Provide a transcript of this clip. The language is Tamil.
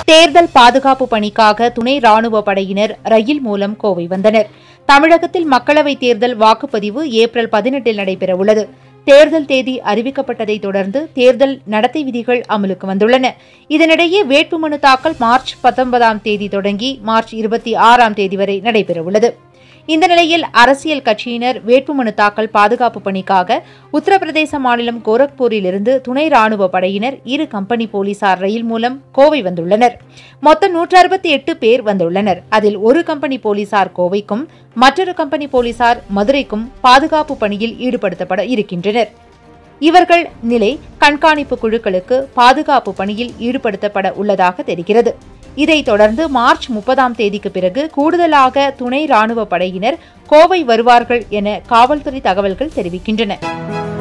தேர்தல் பாதுகாப்பு பணிக்காக துணை ராணுவ படையினர் ரயில் மூலம் கோவை வந்தனர் தமிழகத்தில் மக்களவைத் தேர்தல் வாக்குப்பதிவு ஏப்ரல் பதினெட்டில் நடைபெறவுள்ளது தேர்தல் தேதி அறிவிக்கப்பட்டதைத் தொடர்ந்து தேர்தல் நடத்தை விதிகள் அமலுக்கு வந்துள்ளன இதனிடையே வேட்புமனு தாக்கல் மார்ச் பத்தொன்பதாம் தேதி தொடங்கி மார்ச் இருபத்தி ஆறாம் தேதி வரை நடைபெறவுள்ளது இந்த நிலையில் அரசியல் கட்சியினர் வேட்புமனு தாக்கல் பாதுகாப்பு பணிக்காக உத்தரப்பிரதேச மாநிலம் கோரக்பூரிலிருந்து துணை ராணுவ படையினர் இரு கம்பெனி போலீசார் ரயில் மூலம் கோவை வந்துள்ளனர் மொத்தம் நூற்று அறுபத்தி எட்டு பேர் வந்துள்ளனர் அதில் ஒரு கம்பெனி போலீசார் கோவைக்கும் மற்றொரு கம்பெனி போலீசார் மதுரைக்கும் பாதுகாப்பு பணியில் ஈடுபடுத்தப்பட இருக்கின்றனர் இவர்கள் நிலை கண்காணிப்பு குழுக்களுக்கு பாதுகாப்பு பணியில் ஈடுபடுத்தப்பட உள்ளதாக தெரிகிறது இதைத் தொடர்ந்து மார்ச் முப்பதாம் தேதிக்கு பிறகு கூடுதலாக துணை ராணுவ படையினர் கோவை வருவார்கள் என காவல்துறை தகவல்கள் தெரிவிக்கின்றன